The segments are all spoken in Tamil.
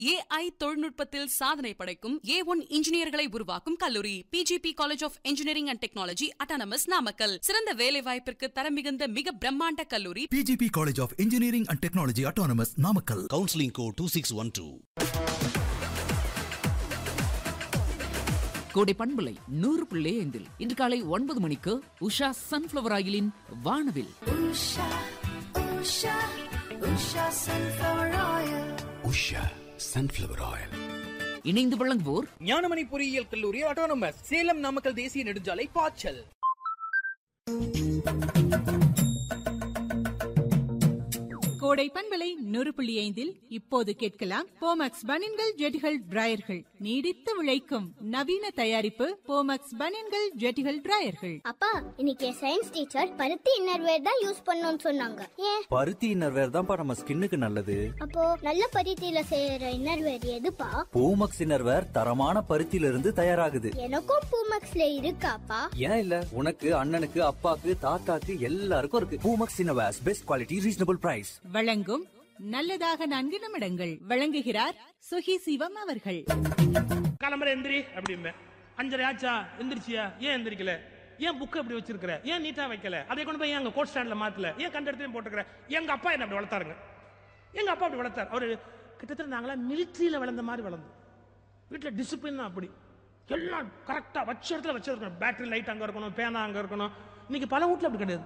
ஏஐ தொழில்நுட்பத்தில் சாதனை படைக்கும் ஏ ஒன் இன்ஜினியர்களை உருவாக்கும் கல்லூரி PGP college of engineering and technology autonomous Namakkal சிறந்த வேலை வாய்ப்பிற்கு தரம் மிகுந்த மிக பிரம்மாண்ட கல்லூரி PGP College of Engineering and Technology Autonomous Namakkal. counseling code 2612 கோடை பண்பலை நூறு புள்ளி ஐந்தில் இன்று காலை ஒன்பது மணிக்கு உஷா சன்ஃபிளவர் ஆயிலின் வானவில் Usha, Usha, Usha sunflower oil. usha sunflower oil இணைந்து வழங்குவோர் ஞானமணி பொறியியல் கல்லூரி ஆட்டோனமஸ் சேலம் நாமக்கல் தேசிய நெடுஞ்சாலை பாய்ச்சல் கோடை பண்பலை நூறு புள்ளி ஐந்தில் இப்போது கேட்கலாம் போமக்ஸ் பனின்கள் ஜெட்டிகள் டிராயர்கள் நீடித்து உழைக்கும் நவீன தயாரிப்பு போமக்ஸ் பனின்கள் ஜெட்டிகள் டிராயர்கள் அப்பா இன்னைக்கு சயின்ஸ் டீச்சர் பருத்தி இன்னர்வேர் தான் யூஸ் பண்ணணும்னு சொன்னாங்க ஏன் பருத்தி இன்னர்வேர் தான்ப்பா நம்ம ஸ்கின்னுக்கு நல்லது அப்போ நல்ல பருத்தியில செய்யற இன்னர்வேர் எதுப்பா பூமக்ஸ் இன்னர்வேர் தரமான பருத்தியில இருந்து தயாராகுது எனக்கும் பூமக்ஸ்ல இருக்காப்பா ஏன் இல்ல உனக்கு அண்ணனுக்கு அப்பாக்கு தாத்தாக்கு எல்லாருக்கும் இருக்கு Poomex innerwears best quality reasonable price வழங்கும் நல்லதாக நான்கு நிமிடங்கள் வழங்குகிறார் சுகி சிவம் அவர்கள் கிளம்புற எந்திரி அப்படிம்பேன் அஞ்சரை ஆச்சா எந்திரிச்சியா ஏன் எந்திரிக்கல ஏன் புக் அப்படி வச்சிருக்கிற ஏன் நீட்டா வைக்கல அதை கொண்டு போய் எங்க கோட் ஸ்டாண்ட்ல மாத்தல ஏன் கண்ட இடத்துலயும் போட்டுக்கிற எங்க அப்பா என்ன அப்படி வளர்த்தாருங்க எங்க அப்பா அப்படி வளர்த்தார் அவரு கிட்டத்தட்ட நாங்களா மிலிட்ரியில வளர்ந்த மாதிரி வளர்ந்தோம் வீட்டில் டிசிப்ளின் அப்படி எல்லாம் கரெக்டாக வச்ச இடத்துல வச்சிருக்கணும் பேட்டரி லைட் அங்கே இருக்கணும் பேனா அங்கே இருக்கணும் இன்னைக்கு பல வீட்டில் அப்படி கிடையாது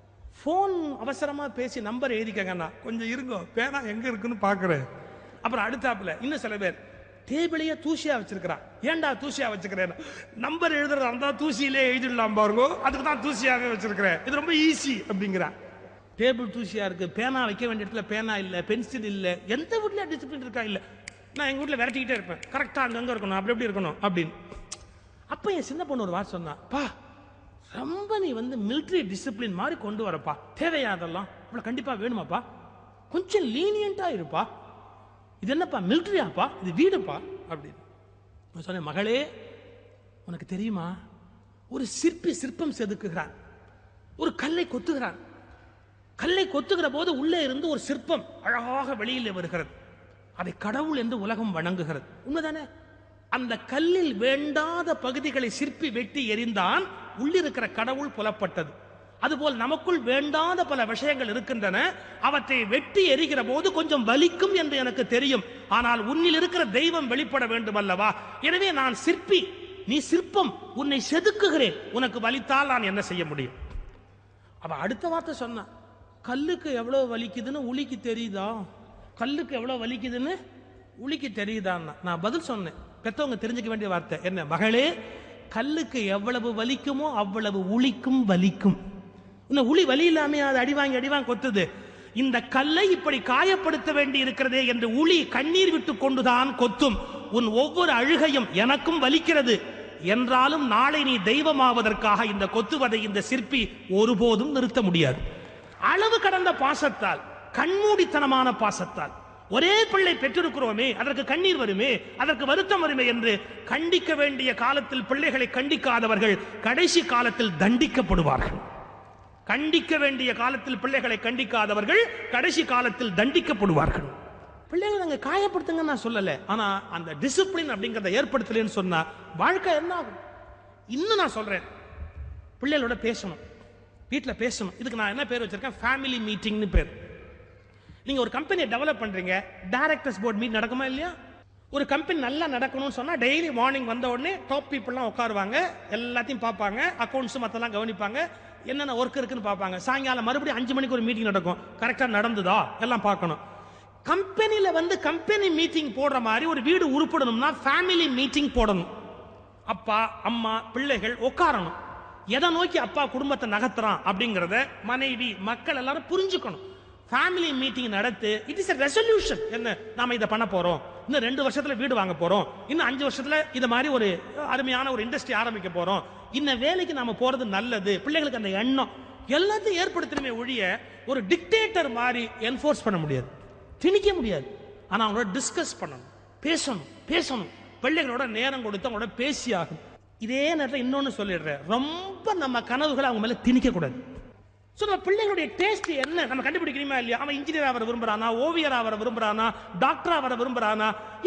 ஃபோன் அவசரமாக பேசி நம்பர் எழுதிக்கங்கண்ணா கொஞ்சம் இருங்கோ பேனா எங்கே இருக்குன்னு பார்க்குறேன் அப்புறம் அடுத்தாப்புல இன்னும் சில பேர் டேபிளையே தூசியா வச்சிருக்கிறான் ஏன்டா தூசியா வச்சுக்கிறேன் நம்பர் எழுதுறதா இருந்தா தூசியிலே எழுதிடலாம் பாருங்க அதுக்கு தான் தூசியாவே வச்சிருக்கிறேன் இது ரொம்ப ஈஸி அப்படிங்கிறான் டேபிள் தூசியா இருக்கு பேனா வைக்க வேண்டிய இடத்துல பேனா இல்ல பென்சில் இல்ல எந்த வீட்ல டிசிப்ளின் இருக்கா இல்ல நான் எங்க வீட்ல விரட்டிக்கிட்டே இருப்பேன் கரெக்டா அங்கங்க இருக்கணும் அப்படி எப்படி இருக்கணும் அப்படின்னு அப்ப என் சின்ன பொண்ணு ஒரு வார்த்தை சொன்னா பா ரொம்ப நீ வந்து மிலிட்ரி டிசிப்ளின் மாதிரி கொண்டு வரப்பா தேவையா அதெல்லாம் இவ்வளவு கண்டிப்பா வேணுமாப்பா கொஞ்சம் லீனியண்டா இருப்பா இது என்னப்பா மிலிட்ரியாப்பா இது வீடுப்பா அப்படின்னு நான் சொன்னேன் மகளே உனக்கு தெரியுமா ஒரு சிற்பி சிற்பம் செதுக்குகிறான் ஒரு கல்லை கொத்துகிறான் கல்லை கொத்துகிற போது உள்ளே இருந்து ஒரு சிற்பம் அழகாக வெளியில் வருகிறது அதை கடவுள் என்று உலகம் வணங்குகிறது உண்மைதானே அந்த கல்லில் வேண்டாத பகுதிகளை சிற்பி வெட்டி எறிந்தான் உள்ளிருக்கிற கடவுள் புலப்பட்டது அதுபோல் நமக்குள் வேண்டாத பல விஷயங்கள் இருக்கின்றன அவற்றை வெட்டி எரிகிற போது கொஞ்சம் வலிக்கும் என்று எனக்கு தெரியும் ஆனால் உன்னில் இருக்கிற தெய்வம் வெளிப்பட வேண்டும் அல்லவா எனவே நான் சிற்பி நீ சிற்பம் உன்னை செதுக்குகிறேன் உனக்கு வலித்தால் நான் என்ன செய்ய முடியும் அவ அடுத்த வார்த்தை சொன்னா கல்லுக்கு எவ்வளவு வலிக்குதுன்னு உளிக்கு தெரியுதா கல்லுக்கு எவ்வளவு வலிக்குதுன்னு உளிக்கு தெரியுதான்னா நான் பதில் சொன்னேன் பெத்தவங்க தெரிஞ்சுக்க வேண்டிய வார்த்தை என்ன மகளே கல்லுக்கு எவ்வளவு வலிக்குமோ அவ்வளவு உளிக்கும் வலிக்கும் இன்னும் உளி வலி இல்லாம அது அடி வாங்கி அடி வாங்கி கொத்துது இந்த கல்லை இப்படி காயப்படுத்த வேண்டி இருக்கிறதே என்று உளி கண்ணீர் விட்டு கொண்டுதான் கொத்தும் உன் ஒவ்வொரு அழுகையும் எனக்கும் வலிக்கிறது என்றாலும் நாளை நீ தெய்வமாவதற்காக இந்த கொத்துவதை இந்த சிற்பி ஒருபோதும் நிறுத்த முடியாது அளவு கடந்த பாசத்தால் கண்மூடித்தனமான பாசத்தால் ஒரே பிள்ளை பெற்றிருக்கிறோமே அதற்கு கண்ணீர் வருமே அதற்கு வருத்தம் வருமே என்று கண்டிக்க வேண்டிய காலத்தில் பிள்ளைகளை கண்டிக்காதவர்கள் கடைசி காலத்தில் தண்டிக்கப்படுவார்கள் கண்டிக்க வேண்டிய காலத்தில் பிள்ளைகளை கண்டிக்காதவர்கள் கடைசி காலத்தில் தண்டிக்கப்படுவார்கள் பிள்ளைகளை நாங்க காயப்படுத்துங்க நான் சொல்லல ஆனா அந்த டிசிப்ளின் அப்படிங்கறத ஏற்படுத்தலன்னு சொன்னா வாழ்க்கை என்ன ஆகும் இன்னும் நான் சொல்றேன் பிள்ளைகளோட பேசணும் வீட்ல பேசணும் இதுக்கு நான் என்ன பேர் வச்சிருக்கேன் ஃபேமிலி மீட்டிங்னு பேர் நீங்க ஒரு கம்பெனியை டெவலப் பண்றீங்க டைரக்டர்ஸ் போர்ட் மீட் நடக்குமா இல்லையா ஒரு கம்பெனி நல்லா நடக்கணும்னு சொன்னா டெய்லி மார்னிங் வந்த உடனே டாப் பீப்புள்லாம் உட்காருவாங்க எல்லாத்தையும் பார்ப்பாங்க அக்கௌண்ட்ஸ் மத்தெல்லாம் கவனிப்பாங்க என்னென்ன ஒர்க் இருக்குன்னு பார்ப்பாங்க சாயங்காலம் மறுபடியும் அஞ்சு மணிக்கு ஒரு மீட்டிங் நடக்கும் கரெக்டா நடந்ததா எல்லாம் பார்க்கணும் கம்பெனில வந்து கம்பெனி மீட்டிங் போடுற மாதிரி ஒரு வீடு உருப்படணும்னா ஃபேமிலி மீட்டிங் போடணும் அப்பா அம்மா பிள்ளைகள் உட்காரணும் எதை நோக்கி அப்பா குடும்பத்தை நகர்த்துறான் அப்படிங்கறத மனைவி மக்கள் எல்லாரும் புரிஞ்சுக்கணும் ஃபேமிலி மீட்டிங் நடத்து இட் இஸ் a ரெசல்யூஷன் என்ன நாம இதை பண்ண போறோம் இன்னும் ரெண்டு வருஷத்துல வீடு வாங்க போறோம் இன்னும் அஞ்சு வருஷத்துல இது மாதிரி ஒரு அருமையான ஒரு இண்டஸ்ட்ரி ஆரம்பிக்க போறோம் இந்த வேலைக்கு நாம போறது நல்லது பிள்ளைகளுக்கு அந்த எண்ணம் எல்லாத்தையும் ஏற்படுத்தணுமே ஒழிய ஒரு டிக்டேட்டர் மாதிரி என்ஃபோர்ஸ் பண்ண முடியாது திணிக்க முடியாது ஆனா அவங்களோட டிஸ்கஸ் பண்ணணும் பேசணும் பேசணும் பிள்ளைகளோட நேரம் கொடுத்து அவங்களோட பேசி ஆகும் இதே நேரத்தில் இன்னொன்னு சொல்லிடுறேன் ரொம்ப நம்ம கனவுகளை அவங்க மேல திணிக்க கூடாது ஸோ நம்ம பிள்ளைகளுடைய டேஸ்ட் என்ன நம்ம கண்டுபிடிக்கணுமா இல்லையா அவன் இன்ஜினியர் ஆக விரும்புறானா ஓவியர் ஆக விரும்புறானா டாக்டர் ஆக விரும்புறானா